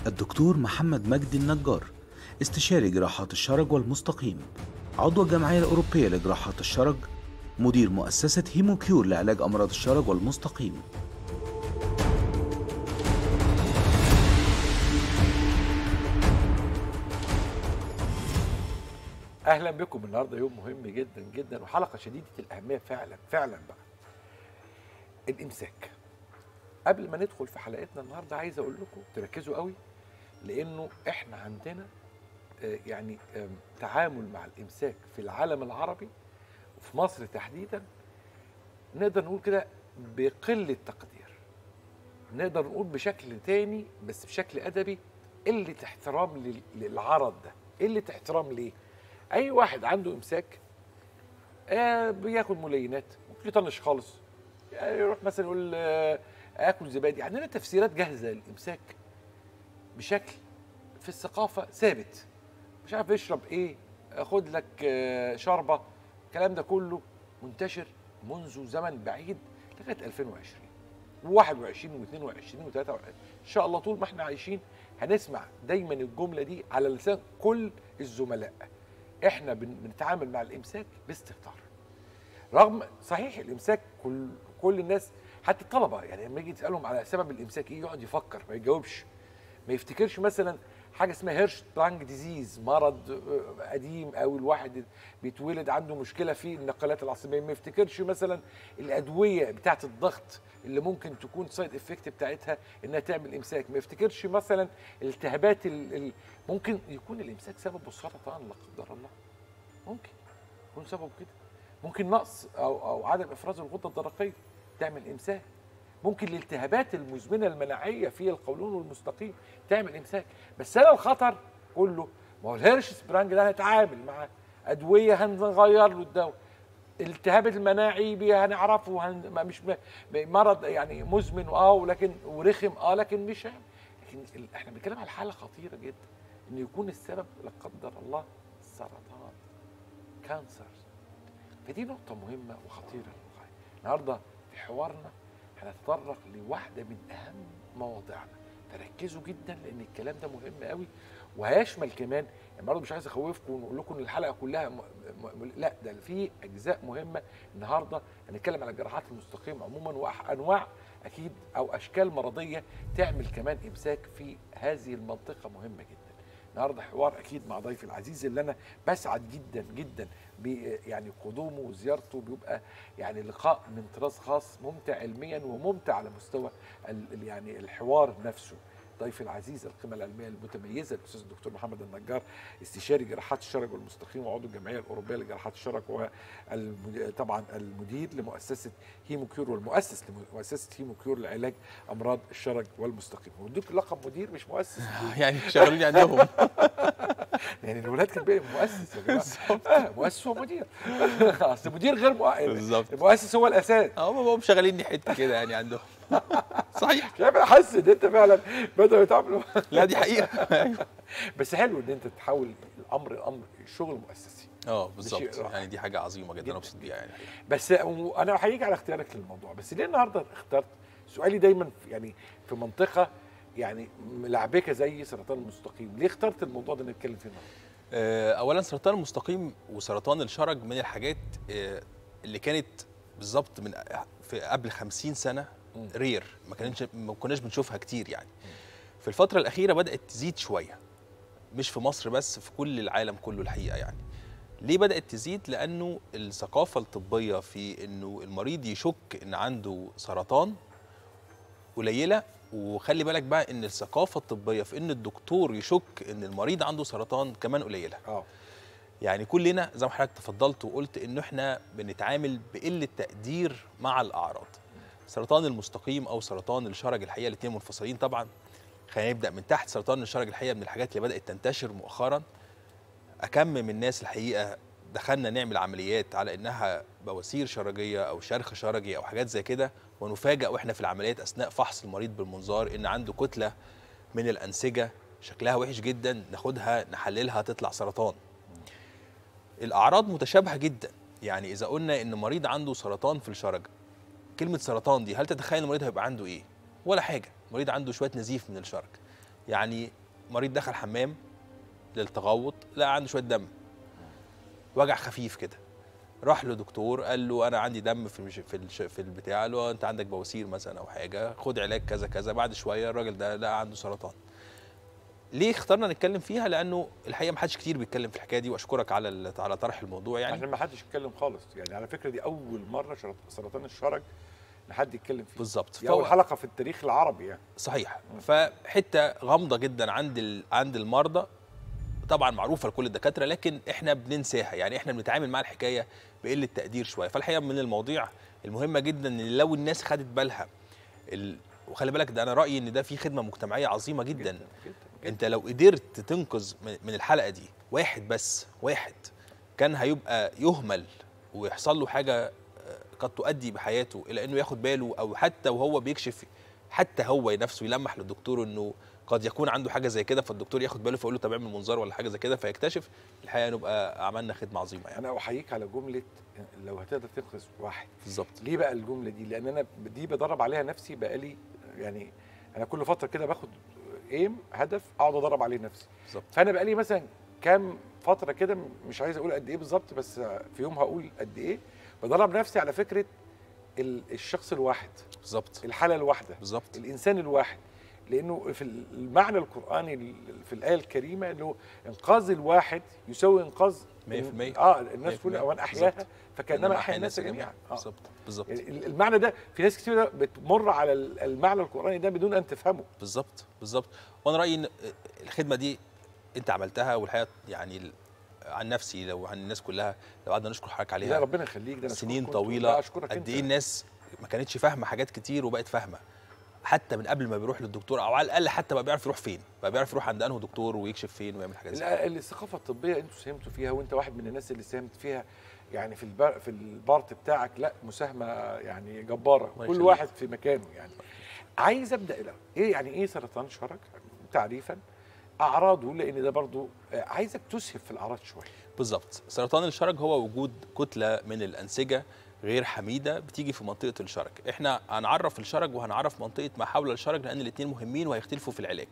الدكتور محمد مجدي النجار استشاري جراحات الشرج والمستقيم عضو الجمعية الأوروبية لجراحات الشرج مدير مؤسسة هيموكيور لعلاج أمراض الشرج والمستقيم اهلا بكم النهارده يوم مهم جدا جدا وحلقه شديده الاهميه فعلا فعلا بقى الامساك قبل ما ندخل في حلقتنا النهارده عايز اقول لكم تركزوا قوي لانه احنا عندنا آه، يعني آم، تعامل مع الامساك في العالم العربي وفي مصر تحديدا نقدر نقول كده بقله تقدير نقدر نقول بشكل تاني بس بشكل ادبي قله احترام لل- للعرض ده قله احترام ليه اي واحد عنده امساك آه بياكل ملينات ممكن يطنش خالص يعني يروح مثلا يقول آه اكل زبادي عندنا تفسيرات جاهزه للامساك بشكل في الثقافه ثابت مش عارف اشرب ايه خد لك آه شربه الكلام ده كله منتشر منذ زمن بعيد لغايه 2020 و21 و22 و23 ان شاء الله طول ما احنا عايشين هنسمع دايما الجمله دي على لسان كل الزملاء احنا بن- بنتعامل مع الامساك باستهتار رغم صحيح الامساك كل كل الناس حتى الطلبه يعني لما يجي تسالهم على سبب الامساك ايه يقعد يفكر ما يجاوبش ما يفتكرش مثلا حاجه اسمها هيرش ترانج ديزيز مرض آه، قديم او الواحد بيتولد عنده مشكله في النقلات العصبيه ما يفتكرش مثلا الادويه بتاعه الضغط اللي ممكن تكون سايد افكت بتاعتها انها تعمل امساك ما يفتكرش مثلا الالتهابات ال- ال- ممكن يكون الامساك سببه السرطان لا قدر الله ممكن يكون سببه كده ممكن نقص او او عدم افراز الغده الدرقيه تعمل امساك ممكن الالتهابات المزمنه المناعيه في القولون والمستقيم تعمل امساك بس انا الخطر كله ما هو الهيرش سبرانج ده هنتعامل معاه ادويه هنغير له الدواء الالتهاب المناعي بي- هنعرفه هن... ما- مش م... مرض يعني مزمن اه ولكن ورخم اه لكن مش هيعمل. لكن ال- احنا بنتكلم على حاله خطيره جدا ان يكون السبب لا قدر الله سرطان كانسر فدي نقطة مهمة وخطيرة للغاية النهاردة في حوارنا هنتطرق لواحدة من أهم مواضيعنا فركزوا جدا لأن الكلام ده مهم قوي وهيشمل كمان يعني برضه مش عايز أخوفكم ونقول لكم إن الحلقة كلها م... م... لا ده في أجزاء مهمة النهاردة هنتكلم على الجراحات المستقيمة عموما وأنواع أكيد أو أشكال مرضية تعمل كمان إمساك في هذه المنطقة مهمة جدا النهارده حوار اكيد مع ضيفي العزيز اللي انا بسعد جدا جدا ب يعني قدومه وزيارته بيبقى يعني لقاء من طراز خاص ممتع علميا وممتع على مستوى ال- ال- يعني الحوار نفسه ضيفي العزيز القيمه العلميه المتميزه الاستاذ الدكتور محمد النجار استشاري جراحات الشرج والمستقيم وعضو الجمعيه الاوروبيه لجراحات الشرج وطبعا المدير لمؤسسه هيموكيور والمؤسس لمؤسسه هيموكيور لعلاج امراض الشرج والمستقيم ودوك لقب مدير مش مؤسس يعني شغالين عندهم يعني الولاد كان بيبقى مؤسس يا جماعه آه مؤسس ومدير اصل مدير غير مؤ... بالظبط. المؤسس هو الاساس هم هم شغالين حته كده يعني عندهم صحيح مش عارف احس ان انت فعلا بداوا يتعاملوا لا دي حقيقه أيوة. بس حلو ان انت تحول الامر الامر شغل مؤسسي اه بالظبط رائع. يعني دي حاجه عظيمه جدا جداً. انا مبسوط بيها يعني بس انا هحييك على اختيارك للموضوع بس ليه النهارده اخترت سؤالي دايما في- يعني في منطقه يعني ملعبكه زي سرطان المستقيم ليه اخترت الموضوع ده نتكلم فيه النهارده آه، اولا سرطان المستقيم وسرطان الشرج من الحاجات آه، اللي كانت بالظبط من في قبل 50 سنه مم. رير ما كانش ما كناش بنشوفها كتير يعني في الفتره الاخيره بدات تزيد شويه مش في مصر بس في كل العالم كله الحقيقه يعني ليه بدات تزيد لانه الثقافه الطبيه في انه المريض يشك ان عنده سرطان قليله وخلي بالك بقى ان الثقافه الطبيه في ان الدكتور يشك ان المريض عنده سرطان كمان قليله اه يعني كلنا زي ما حضرتك تفضلت وقلت انه احنا بنتعامل بقله تقدير مع الاعراض سرطان المستقيم او سرطان الشرج الحقيقه الاثنين منفصلين طبعا خلينا نبدا من تحت سرطان الشرج الحقيقه من الحاجات اللي بدات تنتشر مؤخرا اكم من الناس الحقيقه دخلنا نعمل عمليات على انها بواسير شرجيه او شرخ شرجي او حاجات زي كده ونفاجئ واحنا في العمليات اثناء فحص المريض بالمنظار ان عنده كتله من الانسجه شكلها وحش جدا ناخدها نحللها تطلع سرطان الاعراض متشابهه جدا يعني اذا قلنا ان مريض عنده سرطان في الشرج كلمه سرطان دي هل تتخيل المريض هيبقى عنده ايه ولا حاجه المريض عنده شويه نزيف من الشرج يعني مريض دخل حمام للتغوط لقى عنده شويه دم وجع خفيف كده راح له دكتور قال له انا عندي دم في المش... في الش... في البتاع قال له انت عندك بواسير مثلا او حاجه خد علاج كذا كذا بعد شويه الراجل ده لقى عنده سرطان ليه اخترنا نتكلم فيها لانه الحقيقه ما حدش كتير بيتكلم في الحكايه دي واشكرك على ال- على طرح الموضوع يعني عشان ما حدش يتكلم خالص يعني على فكره دي اول مره شرط- سرطان الشرج ان حد يتكلم فيه بالظبط دي اول فهو- حلقه في التاريخ العربي يعني صحيح فحته غامضه جدا عند ال... عند المرضى طبعا معروفه لكل الدكاتره لكن احنا بننساها يعني احنا بنتعامل مع الحكايه بقله تقدير شويه فالحقيقه من المواضيع المهمه جدا ان لو الناس خدت بالها ال... وخلي بالك ده انا رايي ان ده في خدمه مجتمعيه عظيمه جدا, جدا جدا انت لو قدرت تنقذ من- من الحلقه دي واحد بس واحد كان هيبقى يهمل ويحصل له حاجه آه، قد تؤدي بحياته الى انه ياخد باله او حتى وهو بيكشف حتى هو نفسه يلمح للدكتور انه قد يكون عنده حاجه زي كده فالدكتور ياخد باله فيقول له طب اعمل منظار ولا حاجه زي كده فيكتشف الحقيقه نبقى عملنا خدمه عظيمه يعني انا احييك على جمله لو هتقدر تنقذ واحد بالظبط ليه بقى الجمله دي لان انا دي بدرب عليها نفسي بقالي يعني انا كل فتره كده باخد ايم هدف اقعد ادرب عليه نفسي بالظبط فانا بقالي مثلا كام فتره كده مش عايز اقول قد ايه بالظبط بس في يوم هقول قد ايه بدرب نفسي على فكره ال- الشخص الواحد بالظبط الحاله الواحده بالظبط الانسان الواحد لانه في المعنى القراني ال- في الايه الكريمه انه انقاذ الواحد يساوي انقاذ 100% اه الناس 100% كلها ومن احياها بالظبط. فكانما احيا الناس جميعا آه. بالظبط بالظبط يعني ال- المعنى ده في ناس كتير بتمر على ال- المعنى القراني ده بدون ان تفهمه بالظبط بالظبط وانا رايي ان الخدمه دي انت عملتها والحقيقه يعني ال- عن نفسي لو عن الناس كلها لو قعدنا نشكر حضرتك لا عليها ربنا يخليك ده أنا سنين أشكرك وأنت- لا، طويله اشكرك قد انت ايه الناس ما كانتش فاهمه حاجات كتير وبقت فاهمه حتى من قبل ما بيروح للدكتور او على الاقل حتى بقى بيعرف يروح فين بقى بيعرف يروح عند انه دكتور ويكشف فين ويعمل حاجات زي كده. ال- الثقافه الطبيه انتوا ساهمتوا فيها وانت واحد من الناس اللي ساهمت فيها يعني في البار في البارت بتاعك لا مساهمه يعني جباره الله كل يخليك. واحد في مكانه يعني عايز ابدا الاول ايه يعني ايه سرطان شرج تعريفا اعراضه لان ده برضو آه، عايزك تسهب في الاعراض شويه بالظبط سرطان الشرج هو وجود كتله من الانسجه غير حميده بتيجي في منطقه الشرج احنا هنعرف الشرج وهنعرف منطقه ما حول الشرج لان الاثنين مهمين وهيختلفوا في العلاج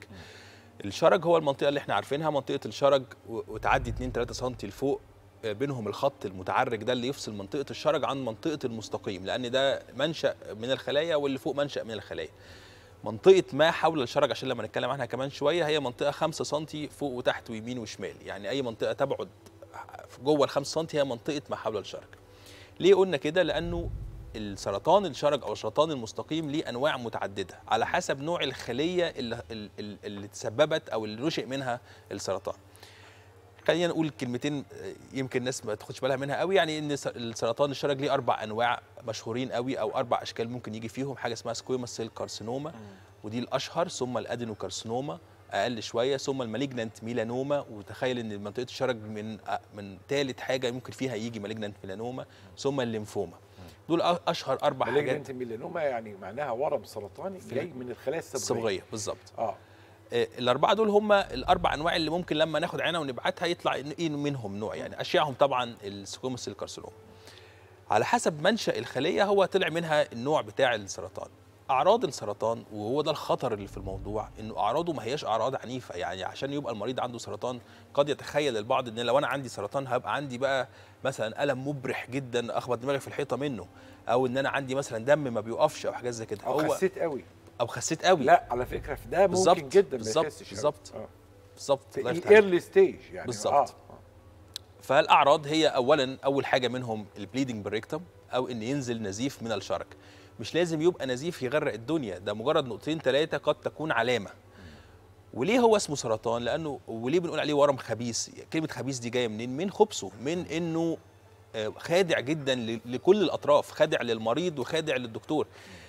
الشرج هو المنطقه اللي احنا عارفينها منطقه الشرج و- وتعدي 2 3 سم لفوق آه، بينهم الخط المتعرج ده اللي يفصل منطقه الشرج عن منطقه المستقيم لان ده منشا من الخلايا واللي فوق منشا من الخلايا منطقه ما حول الشرج عشان لما نتكلم عنها كمان شويه هي منطقه 5 سم فوق وتحت ويمين وشمال يعني اي منطقه تبعد جوه ال 5 سم هي منطقه ما حول الشرج ليه قلنا كده لانه السرطان الشرج او السرطان المستقيم ليه انواع متعدده على حسب نوع الخليه اللي, اللي, اللي تسببت او اللي نشئ منها السرطان خلينا نقول كلمتين آه، يمكن الناس ما تاخدش بالها منها قوي يعني ان س- السرطان الشرج ليه اربع انواع مشهورين قوي او اربع اشكال ممكن يجي فيهم حاجه اسمها سكويموس سيل كارسينوما ودي الاشهر ثم الادينوكارسينوما اقل شويه ثم المالجنانت ميلانوما وتخيل ان منطقه الشرج من أ- من ثالث حاجه ممكن فيها يجي مالجنانت ميلانوما ثم الليمفوما دول أ- اشهر اربع حاجات مالجنت ميلانوما يعني معناها ورم سرطاني جاي من الخلايا الصبغيه الصبغيه بالظبط اه آه، الاربعه دول هم الاربع انواع اللي ممكن لما ناخد عينه ونبعتها يطلع إن ايه منهم نوع يعني اشياءهم طبعا السكوموس الكارسينوما على حسب منشا الخليه هو طلع منها النوع بتاع السرطان اعراض السرطان وهو ده الخطر اللي في الموضوع انه اعراضه ما هياش اعراض عنيفه يعني عشان يبقى المريض عنده سرطان قد يتخيل البعض ان لو انا عندي سرطان هبقى عندي بقى مثلا الم مبرح جدا اخبط دماغي في الحيطه منه او ان انا عندي مثلا دم ما بيوقفش او حاجات زي كده او هو خسيت قوي او خسيت قوي لا على فكره في ده بالظبط، ممكن جدا ما بالظبط، يخسش أوي. بالظبط. آه. بالظبط في الله يفتح عليك. الايرلي ستيج يعني بالظبط. آه. فالاعراض هي اولا اول حاجه منهم البليدنج بالريكتم او ان ينزل نزيف من الشرج مش لازم يبقى نزيف يغرق الدنيا ده مجرد نقطتين ثلاثه قد تكون علامه وليه هو اسمه سرطان لانه وليه بنقول عليه ورم خبيث كلمه خبيث دي جايه منين من خبثه من انه آه، خادع جدا ل- لكل الاطراف خادع للمريض وخادع للدكتور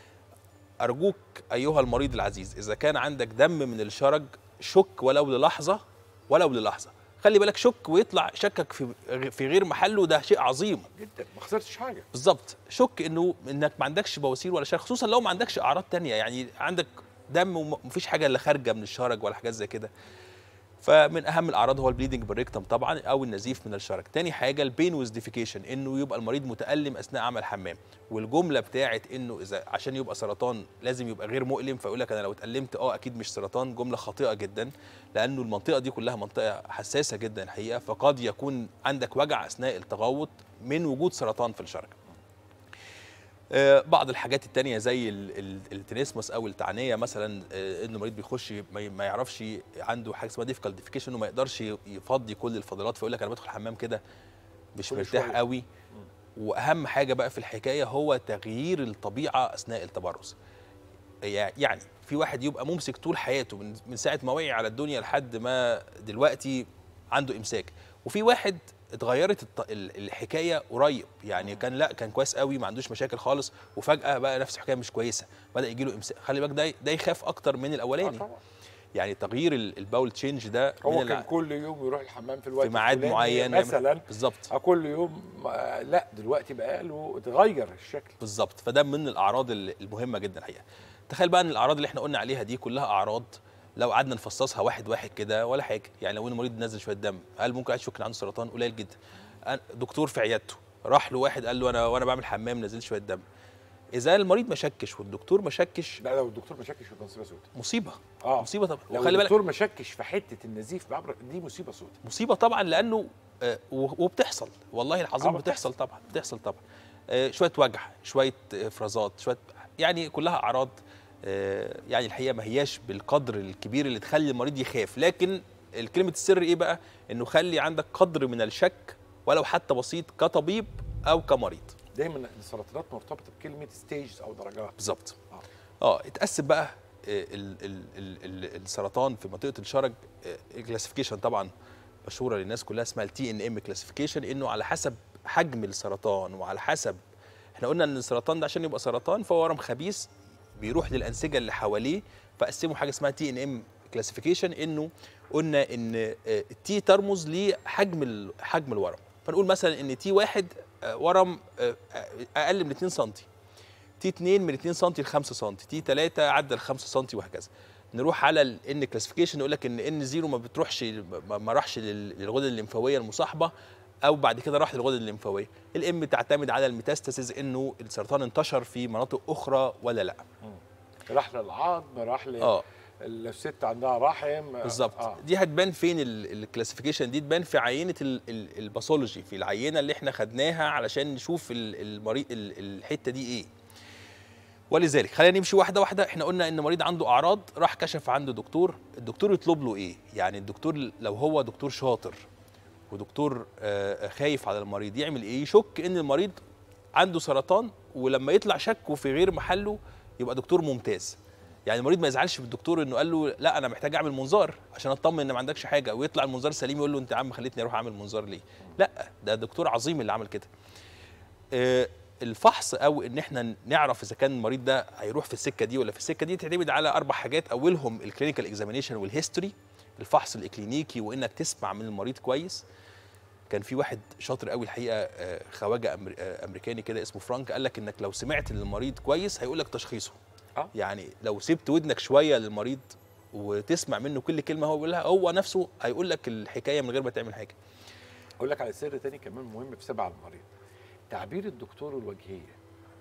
ارجوك ايها المريض العزيز اذا كان عندك دم من الشرج شك ولو للحظه ولو للحظه خلي بالك شك ويطلع شكك في في غير محله ده شيء عظيم جدا ما خسرتش حاجه بالظبط شك انه انك ما عندكش بواسير ولا شرج خصوصا لو ما عندكش اعراض تانية يعني عندك دم ومفيش حاجه اللي خارجه من الشرج ولا حاجات زي كده فمن اهم الاعراض هو البليدنج بالريكتم طبعا او النزيف من الشرج تاني حاجه البين ويز ديفيكيشن انه يبقى المريض متالم اثناء عمل حمام والجمله بتاعه انه اذا عشان يبقى سرطان لازم يبقى غير مؤلم فيقول لك انا لو اتالمت اه اكيد مش سرطان جمله خاطئه جدا لانه المنطقه دي كلها منطقه حساسه جدا الحقيقه فقد يكون عندك وجع اثناء التغوط من وجود سرطان في الشرج آه، بعض الحاجات التانية زي ال- ال- التنسمس او التعنيه مثلا آه، انه المريض بيخش ما ي- ما يعرفش عنده حاجه اسمها ديفيكال ديفيكيشن وما يقدرش ي- يفضي كل الفضلات فيقول لك انا بدخل الحمام كده مش كل مرتاح شوية. قوي واهم حاجه بقى في الحكايه هو تغيير الطبيعه اثناء التبرز يع- يعني في واحد يبقى ممسك طول حياته من من ساعه ما وعي على الدنيا لحد ما دلوقتي عنده امساك وفي واحد اتغيرت الط- ال- الحكايه قريب يعني كان لا كان كويس قوي ما عندوش مشاكل خالص وفجاه بقى نفس الحكايه مش كويسه بدا يجي له امساك خلي بالك ده ده يخاف اكتر من آه الاولاني طبعا يعني تغيير ال- الباول تشينج ده هو من كان الع- كل يوم يروح الحمام في الوقت في ميعاد الفلاني معين يعمل- مثلا بالظبط آه، كل يوم آه، لا دلوقتي بقى له اتغير الشكل بالظبط فده من الاعراض ال- المهمه جدا الحقيقه تخيل بقى ان الاعراض اللي احنا قلنا عليها دي كلها اعراض لو قعدنا نفصصها واحد واحد كده ولا حاجه يعني لو ان المريض نزل شويه دم هل ممكن يشك ان عنده سرطان قليل جدا أنا- دكتور في عيادته راح له واحد قال له انا وانا بعمل حمام نزلت شويه دم اذا المريض ما شكش والدكتور ما شكش لا لو الدكتور ما شكش يبقى مصيبه سوداء مصيبه اه مصيبه طبعا لو وخلي بالك الدكتور ما شكش في حته النزيف بعبر دي مصيبه سوداء مصيبه طبعا لانه آه، و- وبتحصل والله العظيم آه، بتحصل طبعا بتحصل طبعا آه، شويه وجع شويه افرازات شويه يعني كلها اعراض آه، يعني الحقيقه ما هياش بالقدر الكبير اللي تخلي المريض يخاف لكن الكلمه السر ايه بقى انه خلي عندك قدر من الشك ولو حتى بسيط كطبيب او كمريض دايما السرطانات مرتبطه بكلمه ستيجز او درجات بالظبط آه. اه اتقسم بقى آه، ال ال ال ال السرطان في منطقه الشرج كلاسيفيكيشن طبعا مشهوره للناس كلها اسمها التي ان ام كلاسيفيكيشن انه على حسب حجم السرطان وعلى حسب احنا قلنا ان السرطان ده عشان يبقى سرطان فهو ورم خبيث بيروح للانسجه اللي حواليه فقسموا حاجه اسمها تي ان ام كلاسيفيكيشن انه قلنا ان التي ترمز لحجم ال- حجم الورم فنقول مثلا ان تي واحد آه، ورم آه، آه، اقل من 2 سم تي 2 من 2 سم ل 5 سم تي 3 عدى ال 5 سم وهكذا نروح على الان كلاسيفيكيشن يقول لك ان ان زيرو ما بتروحش ما ما راحش لل- للغدد الليمفاويه المصاحبه او بعد كده راح للغدد الليمفاويه الام تعتمد على الميتاستاسيز انه السرطان انتشر في مناطق اخرى ولا لا راح للعظم راح ل اه الست عندها رحم آه، بالظبط آه. دي هتبان فين الكلاسيفيكيشن دي تبان في عينه ال- ال- الباثولوجي في العينه اللي احنا خدناها علشان نشوف ال- المريض ال- الحته دي ايه ولذلك خلينا نمشي واحده واحده احنا قلنا ان مريض عنده اعراض راح كشف عنده دكتور الدكتور يطلب له ايه يعني الدكتور لو هو دكتور شاطر ودكتور آه، خايف على المريض يعمل ايه يشك ان المريض عنده سرطان ولما يطلع شكه في غير محله يبقى دكتور ممتاز يعني المريض ما يزعلش بالدكتور انه قال له لا انا محتاج اعمل منظار عشان اطمن ان ما عندكش حاجه ويطلع المنظار سليم يقول له انت يا عم خليتني اروح اعمل منظار ليه لا ده دكتور عظيم اللي عمل كده آه، الفحص او ان احنا نعرف اذا كان المريض ده هيروح في السكه دي ولا في السكه دي تعتمد على اربع حاجات اولهم الكلينيكال اكزامينيشن والهيستوري الفحص الاكلينيكي وانك تسمع من المريض كويس كان في واحد شاطر قوي الحقيقه آه، خواجه أمر- آه، امريكاني كده اسمه فرانك قال لك انك لو سمعت للمريض كويس هيقول لك تشخيصه آه. يعني لو سبت ودنك شويه للمريض وتسمع منه كل كلمه هو بيقولها هو نفسه هيقول لك الحكايه من غير ما تعمل حاجه اقول لك على سر تاني كمان مهم في سبع المريض تعبير الدكتور الوجهيه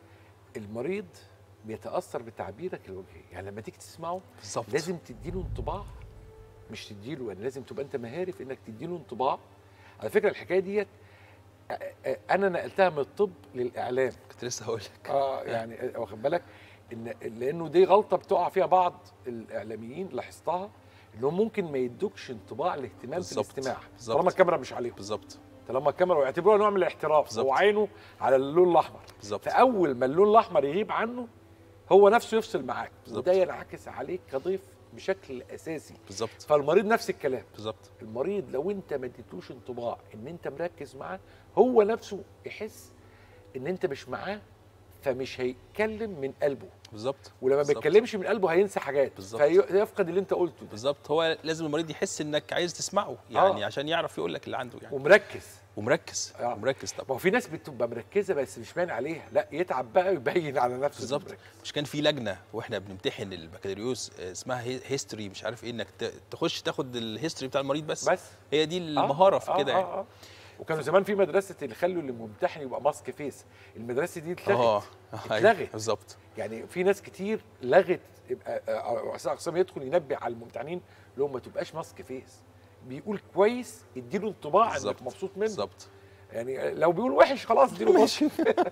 المريض بيتاثر بتعبيرك الوجهي يعني لما تيجي تسمعه بالظبط لازم تديله انطباع مش تديله يعني لازم تبقى انت مهاري في انك تديله انطباع على فكره الحكايه ديت آه، آه، انا نقلتها من الطب للاعلام كنت لسه هقول لك اه يعني واخد بالك ان لانه دي غلطه بتقع فيها بعض الاعلاميين لاحظتها انهم ممكن ما يدوكش انطباع الاهتمام في بالظبط. الاستماع بالظبط. طالما الكاميرا مش عليهم بالظبط طالما الكاميرا ويعتبروها نوع من الاحتراف بالظبط. هو عينه على اللون الاحمر بالظبط فاول ما اللون الاحمر يغيب عنه هو نفسه يفصل معاك بالظبط. وده ينعكس عليك كضيف بشكل اساسي بالظبط فالمريض نفس الكلام بالظبط المريض لو انت ما اديتوش انطباع ان انت مركز معاه هو نفسه يحس ان انت مش معاه فمش هيتكلم من قلبه بالظبط ولما ما بالظبط. بيتكلمش من قلبه هينسى حاجات بالظبط. فيفقد اللي انت قلته ده بالظبط هو لازم المريض يحس انك عايز تسمعه يعني آه. عشان يعرف يقول لك اللي عنده يعني ومركز ومركز آه. ومركز ما طبعا هو في ناس بتبقى مركزه بس مش باين عليها لا يتعب بقى ويبين على نفسه إنه بالظبط مركز. مش كان في لجنه واحنا بنمتحن البكالوريوس آه، اسمها هيستوري مش عارف ايه انك ت- تخش تاخد الهيستوري بتاع المريض بس, بس هي دي المهاره في كده يعني آه آه. وكانوا زمان في مدرسه اللي خلوا اللي ممتحن يبقى ماسك فيس المدرسه دي اتلغت اه اتلغت. بالظبط يعني في ناس كتير لغت يبقى آه، رؤساء اقسام يدخل ينبه على الممتحنين لو ما تبقاش ماسك فيس بيقول كويس اديله انطباع انك بالظبط. مبسوط منه بالظبط يعني لو بيقول وحش خلاص اديله ماسك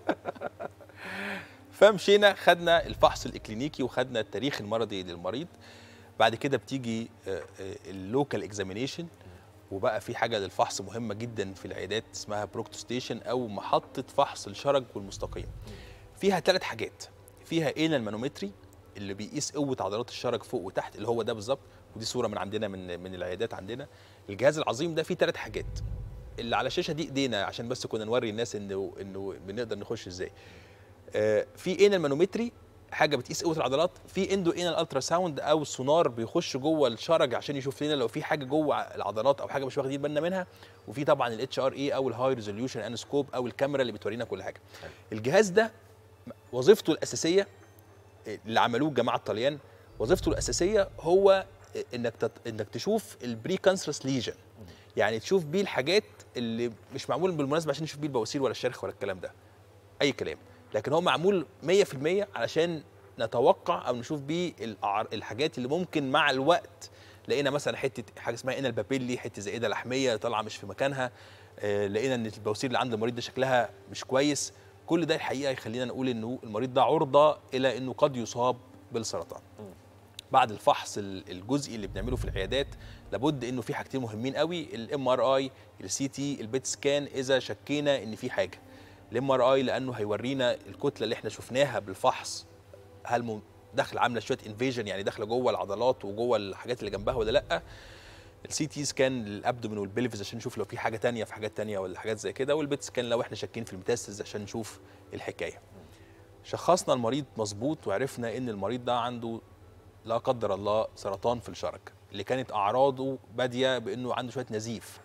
فمشينا خدنا الفحص الاكلينيكي وخدنا التاريخ المرضي للمريض بعد كده بتيجي اللوكال اكزامينيشن وبقى في حاجه للفحص مهمه جدا في العيادات اسمها بروكتوستيشن او محطه فحص الشرج والمستقيم فيها ثلاث حاجات فيها انال مانومتري اللي بيقيس قوه عضلات الشرج فوق وتحت اللي هو ده بالظبط ودي صوره من عندنا من من العيادات عندنا الجهاز العظيم ده فيه ثلاث حاجات اللي على الشاشه دي ايدينا عشان بس كنا نوري الناس انه انه بنقدر نخش ازاي آه، في انال مانومتري حاجه بتقيس قوه العضلات في اندو انال الترا ساوند او سونار بيخش جوه الشرج عشان يشوف لنا لو في حاجه جوه العضلات او حاجه مش واخدين بالنا منها وفي طبعا الاتش ار اي او الهاي ريزوليوشن انسكوب او الكاميرا اللي بتورينا كل حاجه الجهاز ده وظيفته الاساسيه اللي عملوه الجماعه الطليان وظيفته الاساسيه هو انك تت... انك تشوف البري كانسرس ليجن يعني تشوف بيه الحاجات اللي مش معمول بالمناسبه عشان نشوف بيه البواسير ولا الشرخ ولا الكلام ده اي كلام لكن هو معمول 100% علشان نتوقع او نشوف بيه الأعر... الحاجات اللي ممكن مع الوقت لقينا مثلا حته حاجه اسمها انال بابيلي حته زائده لحميه طالعه مش في مكانها آه لقينا ان البواسير اللي عند المريض ده شكلها مش كويس كل ده الحقيقه يخلينا نقول انه المريض ده عرضه الى انه قد يصاب بالسرطان بعد الفحص ال- الجزئي اللي بنعمله في العيادات لابد انه في حاجتين مهمين قوي الام ار اي السي تي البيت سكان اذا شكينا ان في حاجه الام ار اي لانه هيورينا الكتله اللي احنا شفناها بالفحص هل م- داخله عامله شويه انفيجن يعني داخله جوه العضلات وجوه الحاجات اللي جنبها ولا لا السي تي سكان للابدومين والبلفز عشان نشوف لو في حاجه تانية في حاجات تانية ولا حاجات زي كده والبيت سكان لو احنا شاكين في الميتاستز عشان نشوف الحكايه شخصنا المريض مظبوط وعرفنا ان المريض ده عنده لا قدر الله سرطان في الشرج اللي كانت اعراضه باديه بانه عنده شويه نزيف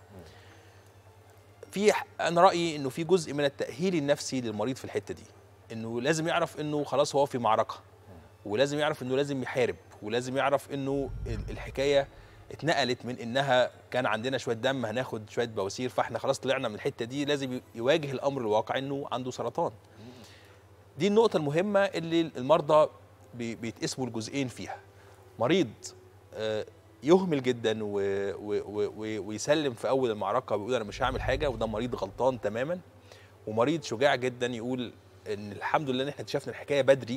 في انا رايي انه في جزء من التاهيل النفسي للمريض في الحته دي انه لازم يعرف انه خلاص هو في معركه ولازم يعرف انه لازم يحارب ولازم يعرف انه ال- الحكايه اتنقلت من انها كان عندنا شويه دم هناخد شويه بواسير فاحنا خلاص طلعنا من الحته دي لازم يواجه الامر الواقع انه عنده سرطان دي النقطه المهمه اللي المرضى بي- بيتقسموا الجزئين فيها مريض آه، يهمل جدا و و و و ويسلم في اول المعركه ويقول انا مش هعمل حاجه وده مريض غلطان تماما ومريض شجاع جدا يقول ان الحمد لله ان احنا اكتشفنا الحكايه بدري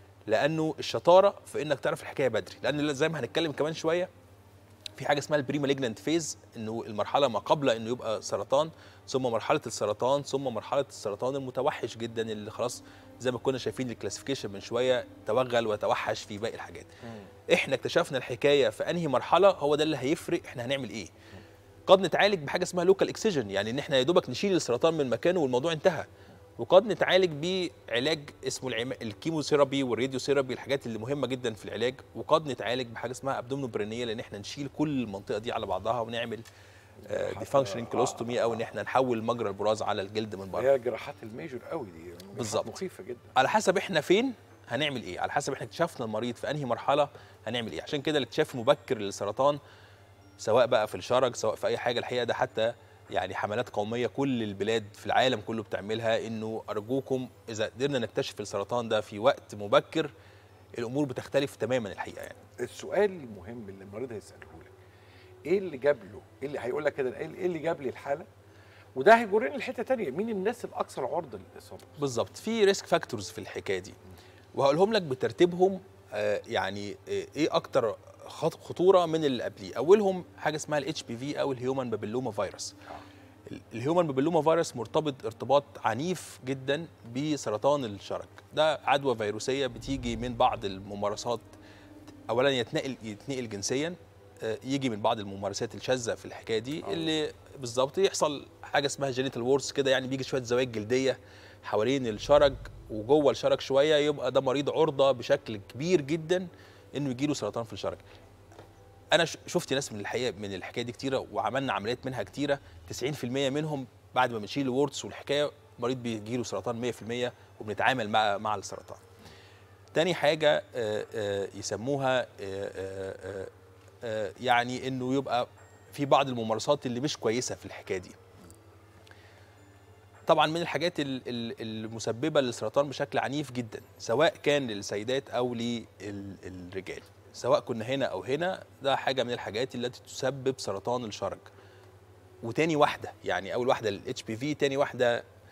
لانه الشطاره في انك تعرف الحكايه بدري لان زي ما هنتكلم كمان شويه في حاجه اسمها البري مالجنانت فيز انه المرحله ما قبل انه يبقى سرطان ثم مرحله السرطان ثم مرحله السرطان المتوحش جدا اللي خلاص زي ما كنا شايفين الكلاسيفيكيشن من شويه توغل وتوحش في باقي الحاجات احنا اكتشفنا الحكايه في انهي مرحله هو ده اللي هيفرق احنا هنعمل ايه قد نتعالج بحاجه اسمها لوكال اكسجن يعني ان احنا يا دوبك نشيل السرطان من مكانه والموضوع انتهى وقد نتعالج بعلاج اسمه العما... الكيموثيرابي والراديوثيرابي الحاجات اللي مهمه جدا في العلاج وقد نتعالج بحاجه اسمها ابدومينوبرينيه لان احنا نشيل كل المنطقه دي على بعضها ونعمل ديفانكشننج كولوستومي او ان احنا نحول مجرى البراز على الجلد من بره هي الجراحات الميجور قوي دي يعني جراحات بالظبط. مخيفه جدا على حسب احنا فين هنعمل ايه على حسب احنا اكتشفنا المريض في انهي مرحله هنعمل ايه عشان كده الاكتشاف المبكر للسرطان سواء بقى في الشرج سواء في اي حاجه الحقيقه ده حتى يعني حملات قوميه كل البلاد في العالم كله بتعملها انه ارجوكم اذا قدرنا نكتشف السرطان ده في وقت مبكر الامور بتختلف تماما الحقيقه يعني السؤال المهم اللي المريض هيساله لك ايه اللي جاب له ايه اللي هيقول لك كده ايه اللي جاب لي الحاله وده هيجرني لحته تانية مين الناس الاكثر عرضه للاصابه بالظبط في ريسك فاكتورز في الحكايه دي وهقولهم لك بترتيبهم آه، يعني آه، ايه اكتر خط- خطوره من اللي قبليه اولهم حاجه اسمها الاتش بي في او الهيومن بابيلوما فيروس ال- الهيومن بابيلوما فيروس مرتبط ارتباط عنيف جدا بسرطان الشرج ده عدوى فيروسيه بتيجي من بعض الممارسات اولا يتنقل يتنقل جنسيا آه، يجي من بعض الممارسات الشاذه في الحكايه دي آه. اللي بالظبط يحصل حاجه اسمها جينيتال وورس كده يعني بيجي شويه زوايا جلديه حوالين الشرج وجوه الشرج شويه يبقى ده مريض عرضه بشكل كبير جدا انه يجيله سرطان في الشرج انا ش- شفت ناس من الحقيقه من الحكايه دي كتيره وعملنا عمليات منها كتيره 90% منهم بعد ما بنشيل الورتس والحكايه المريض بيجي له سرطان 100% وبنتعامل مع مع السرطان تاني حاجه آه، آه، يسموها آه، آه، آه، آه، يعني انه يبقى في بعض الممارسات اللي مش كويسه في الحكايه دي طبعا من الحاجات ال- ال- المسببه للسرطان بشكل عنيف جدا سواء كان للسيدات او للرجال سواء كنا هنا او هنا ده حاجه من الحاجات التي تسبب سرطان الشرج وتاني واحده يعني اول واحده الاتش بي في تاني واحده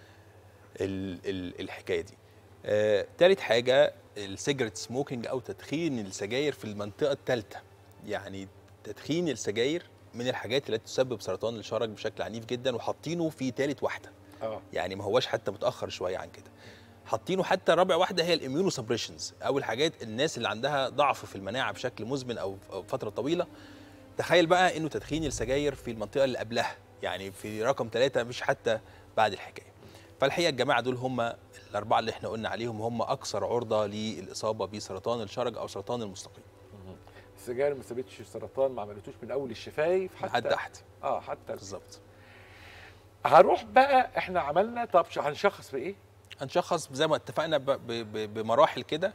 ال- ال- الحكايه دي آه، تالت حاجه السيجرت سموكينج او تدخين السجاير في المنطقه الثالثه يعني تدخين السجاير من الحاجات التي تسبب سرطان الشرج بشكل عنيف جدا وحاطينه في تالت واحده اه يعني ما هواش حتى متاخر شويه عن كده حاطينه حتى رابع واحده هي الاميونو سبريشنز او الحاجات الناس اللي عندها ضعف في المناعه بشكل مزمن او أو فتره طويله تخيل بقى انه تدخين السجاير في المنطقه اللي قبلها يعني في رقم ثلاثة مش حتى بعد الحكايه فالحقيقه الجماعه دول هم الاربعه اللي احنا قلنا عليهم هم اكثر عرضه للاصابه بسرطان الشرج او سرطان المستقيم السجاير ما سابتش سرطان ما عملتوش من اول الشفايف حتى لحد تحت اه حتى بالظبط هروح بقى احنا عملنا طب ش- هنشخص بايه؟ هنشخص زي ما اتفقنا ب- ب- ب- بمراحل كده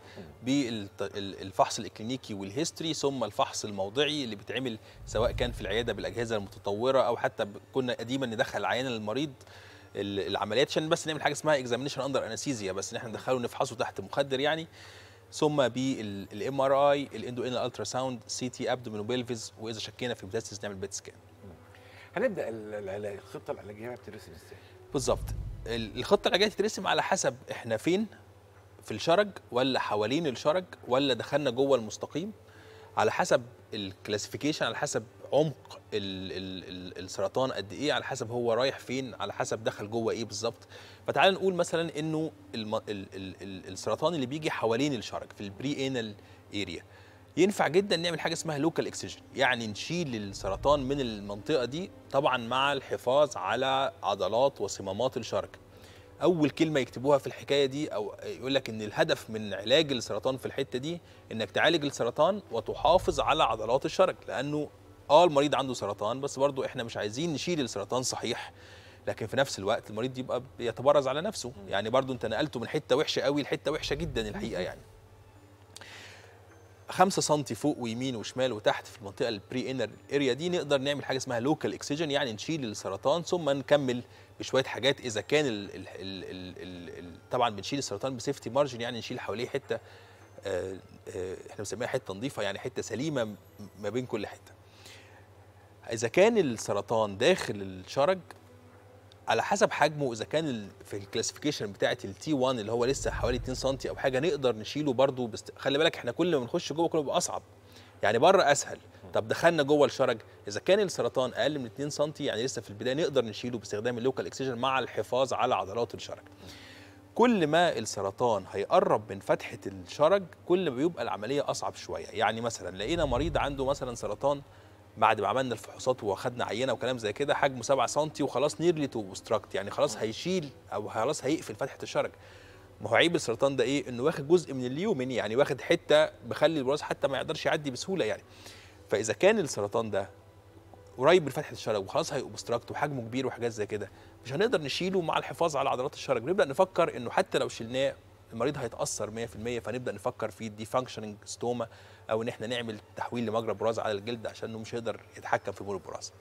بالفحص الاكلينيكي والهيستوري ثم الفحص الموضعي اللي بيتعمل سواء كان في العياده بالاجهزه المتطوره او حتى ب- كنا قديما ندخل العيان للمريض ال- العمليات عشان بس نعمل حاجه اسمها اكزامينشن اندر انستيزيا بس ان احنا ندخله نفحصه تحت مخدر يعني ثم بالام ار اي الاندو ان الترا ساوند سي تي ابدومين وبلفيز واذا شكينا في ميتاستس نعمل بيت سكان هنبدا ال- العلاج الخطه العلاجيه بقى بترسم ازاي؟ بالظبط ال- الخطه العلاجيه تترسم على حسب احنا فين في الشرج ولا حوالين الشرج ولا دخلنا جوه المستقيم على حسب الكلاسيفيكيشن على حسب عمق ال ال ال السرطان قد ايه على حسب هو رايح فين على حسب دخل جوه ايه بالظبط فتعال نقول مثلا انه الم ال ال ال السرطان اللي بيجي حوالين الشرج في البري انال اريا ينفع جدا نعمل حاجه اسمها لوكال اكسجن يعني نشيل السرطان من المنطقه دي طبعا مع الحفاظ على عضلات وصمامات الشرج اول كلمه يكتبوها في الحكايه دي او يقول لك ان الهدف من علاج السرطان في الحته دي انك تعالج السرطان وتحافظ على عضلات الشرج لانه اه المريض عنده سرطان بس برضو احنا مش عايزين نشيل السرطان صحيح لكن في نفس الوقت المريض يبقى بيتبرز على نفسه يعني برضو انت نقلته من حته وحشه قوي لحته وحشه جدا الحقيقه يعني 5 سم فوق ويمين وشمال وتحت في المنطقه البري انر اريا دي نقدر نعمل حاجه اسمها لوكال اكسجن يعني نشيل السرطان ثم نكمل بشويه حاجات اذا كان ال ال ال ال ال ال طبعا بنشيل السرطان بسيفتي مارجن يعني نشيل حواليه حته آه، آه، احنا بنسميها حته نظيفه يعني حته سليمه م- ما بين كل حته اذا كان السرطان داخل الشرج على حسب حجمه اذا كان ال- في الكلاسيفيكيشن بتاعه التي 1 اللي هو لسه حوالي 2 سم او حاجه نقدر نشيله برضو بس خلي بالك احنا كل ما بنخش جوه كل ما بيبقى اصعب يعني بره اسهل طب دخلنا جوه الشرج اذا كان السرطان اقل من 2 سم يعني لسه في البدايه نقدر نشيله باستخدام اللوكال اكسجن مع الحفاظ على عضلات الشرج كل ما السرطان هيقرب من فتحه الشرج كل ما بيبقى العمليه اصعب شويه يعني مثلا لقينا مريض عنده مثلا سرطان بعد ما عملنا الفحوصات واخدنا عينه وكلام زي كده حجمه 7 سم وخلاص نيرلي تو اوبستراكت يعني خلاص هيشيل او خلاص هيقفل فتحه الشرج ما هو عيب السرطان ده ايه انه واخد جزء من اليومن يعني واخد حته بخلي البراز حتى ما يقدرش يعدي بسهوله يعني فاذا كان السرطان ده قريب من فتحه الشرج وخلاص هيوبستراكت وحجمه كبير وحاجات زي كده مش هنقدر نشيله مع الحفاظ على عضلات الشرج بنبدا نفكر انه حتى لو شلناه المريض هيتاثر 100% فنبدا نفكر في دي فانكشننج ستوما او ان احنا نعمل تحويل لمجرى براز على الجلد عشان انه مش هيقدر يتحكم في مول البراز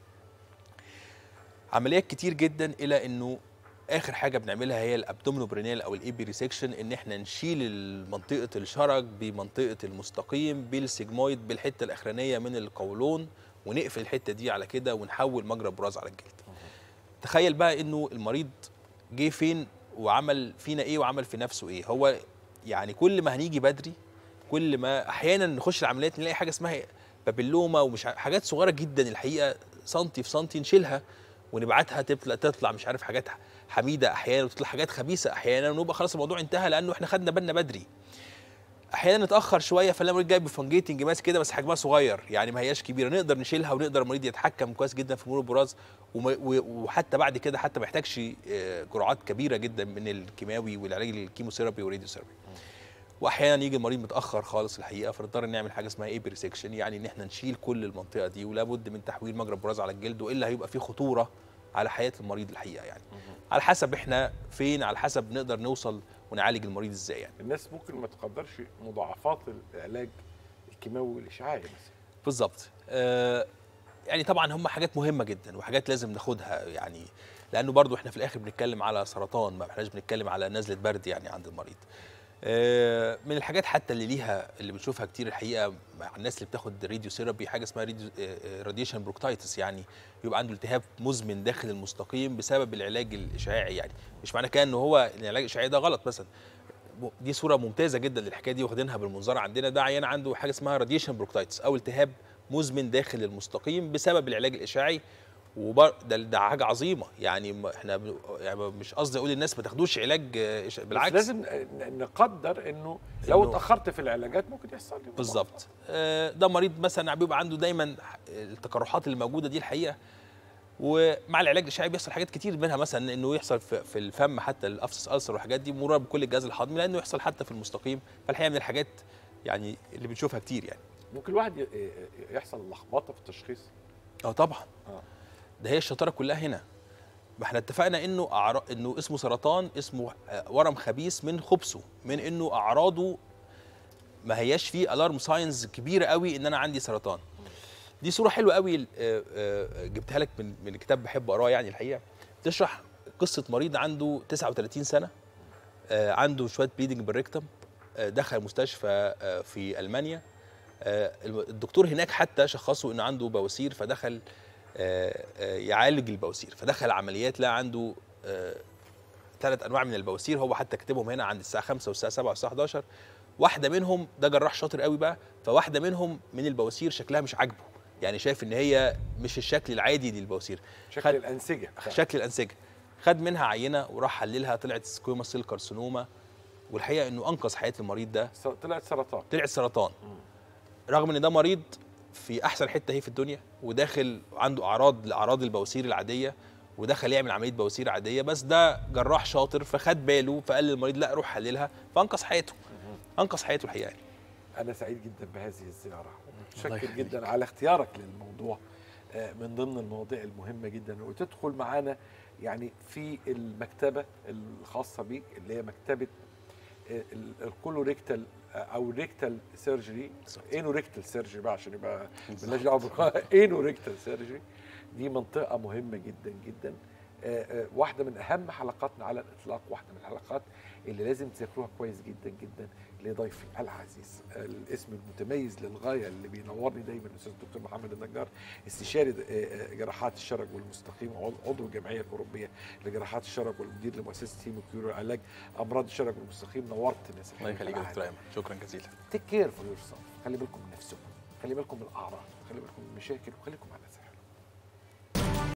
عمليات كتير جدا الى انه اخر حاجه بنعملها هي الابدومينوبرينال او الايبي ريسكشن ان احنا نشيل منطقه الشرج بمنطقه المستقيم بالسيجمويد بالحته الاخرانيه من القولون ونقفل الحته دي على كده ونحول مجرى براز على الجلد تخيل بقى انه المريض جه فين وعمل فينا ايه وعمل في نفسه ايه هو يعني كل ما هنيجي بدري كل ما احيانا نخش العمليات نلاقي حاجه اسمها بابيلوما ومش ع- حاجات صغيره جدا الحقيقه سنتي في سنتي نشيلها ونبعتها تطلع تطلع مش عارف حاجات حميده احيانا وتطلع حاجات خبيثه احيانا ونبقى خلاص الموضوع انتهى لانه احنا خدنا بالنا بدري احيانا نتاخر شويه فنلاقي المريض جاي بفنجيتنج ماس كده بس حجمها صغير يعني ما هياش كبيره نقدر نشيلها ونقدر المريض يتحكم كويس جدا في مرور البراز وما- و- وحتى بعد كده حتى ما يحتاجش آه، جرعات كبيره جدا من الكيماوي والعلاج الكيموثيرابي والراديو ثيرابي واحيانا يجي المريض متاخر خالص الحقيقه فنضطر نعمل حاجه اسمها ايبي ريسكشن يعني ان احنا نشيل كل المنطقه دي ولابد من تحويل مجرى البراز على الجلد والا هيبقى في خطوره على حياه المريض الحقيقه يعني على حسب احنا فين على حسب نقدر نوصل ونعالج المريض ازاي يعني الناس ممكن ما تقدرش مضاعفات العلاج الكيماوي والاشعاعي مثلا بالظبط آه يعني طبعا هم حاجات مهمه جدا وحاجات لازم ناخدها يعني لانه برضو احنا في الاخر بنتكلم على سرطان ما احناش بنتكلم على نزله برد يعني عند المريض آه، من الحاجات حتى اللي ليها اللي بنشوفها كتير الحقيقه مع الناس اللي بتاخد راديو ثيرابي حاجه اسمها راديشن بروكتايتس يعني يبقى عنده التهاب مزمن داخل المستقيم بسبب العلاج الاشعاعي يعني مش معنى كده ان هو العلاج الاشعاعي ده غلط مثلا دي صوره ممتازه جدا للحكايه دي واخدينها بالمنظار عندنا ده عيان عنده حاجه اسمها راديشن بروكتايتس او التهاب مزمن داخل المستقيم بسبب العلاج الاشعاعي وبر... ده, ده حاجه عظيمه يعني ما- احنا ب... يعني مش قصدي اقول للناس ما تاخدوش علاج آه، إش- بالعكس بالعكس لازم ن- نقدر انه لو إنه- اتاخرت في العلاجات ممكن يحصل لي مضاعفات. بالظبط آه، ده مريض مثلا بيبقى عنده دايما التقرحات اللي موجوده دي الحقيقه ومع العلاج الاشعاعي بيحصل حاجات كتير منها مثلا انه يحصل في, في الفم حتى الافسس ألسر والحاجات دي مرور بكل الجهاز الهضمي لانه يحصل حتى في المستقيم فالحقيقه من الحاجات يعني اللي بنشوفها كتير يعني ممكن الواحد ي- ي- يحصل لخبطه في التشخيص اه طبعا آه. ده هي الشطاره كلها هنا ما احنا اتفقنا انه أعرا... انه اسمه سرطان اسمه آه، ورم خبيث من خبثه من انه اعراضه ما هياش فيه الارم ساينز كبيره قوي ان انا عندي سرطان دي صوره حلوه قوي آه، آه، جبتها لك من من كتاب بحب اقراه يعني الحقيقه بتشرح قصه مريض عنده 39 سنه آه، عنده شويه بليدنج بالريكتم آه، دخل مستشفى آه، في المانيا آه، الدكتور هناك حتى شخصه انه عنده بواسير فدخل آه، آه، يعالج البواسير فدخل عمليات لقى عنده ثلاث انواع من البواسير هو حتى كاتبهم هنا عند الساعه 5 والساعه 7 والساعه 11 واحده منهم ده جراح شاطر قوي بقى فواحده منهم من البواسير شكلها مش عاجبه يعني شايف ان هي مش الشكل العادي للبواسير شكل خد- الانسجه شكل الانسجه خد منها عينه وراح حللها طلعت سكويما سيل كارسينوما والحقيقه انه انقذ حياه المريض ده س- طلعت سرطان طلعت سرطان رغم ان ده مريض في احسن حته هي في الدنيا وداخل عنده اعراض لاعراض البواسير العاديه ودخل يعمل عمليه بواسير عاديه بس ده جراح شاطر فخد باله فقال للمريض لا روح حللها فانقذ حياته انقذ حياته الحقيقه يعني. انا سعيد جدا بهذه الزياره ومتشكر يخليك. جدا على اختيارك للموضوع آه، من ضمن المواضيع المهمه جدا وتدخل معانا يعني في المكتبه الخاصه بيك اللي هي مكتبه آه، ال- الكولوريكتال آه، او ريكتال سيرجري بالظبط. انو ريكتال سيرجري بقى عشان يبقى بالظبط. مالناش دعوه بالق- انو ريكتال سيرجري دي منطقه مهمه جدا جدا آه، آه، واحده من اهم حلقاتنا على الاطلاق واحده من الحلقات اللي لازم تذاكروها كويس جدا جدا لضيفي العزيز الاسم المتميز للغايه اللي بينورني دايما الاستاذ الدكتور محمد النجار استشاري آه، آه، جراحات الشرج والمستقيم وعضو- عضو الجمعيه الاوروبيه لجراحات الشرج والمدير لمؤسسه هيمو كيورو علاج امراض الشرج والمستقيم نورت الناس الله يخليك يا دكتور ايمن شكرا جزيلا تيك كير فور يور خلي بالكم من نفسكم خلي بالكم من الاعراض خلي بالكم من المشاكل وخليكم على سلامه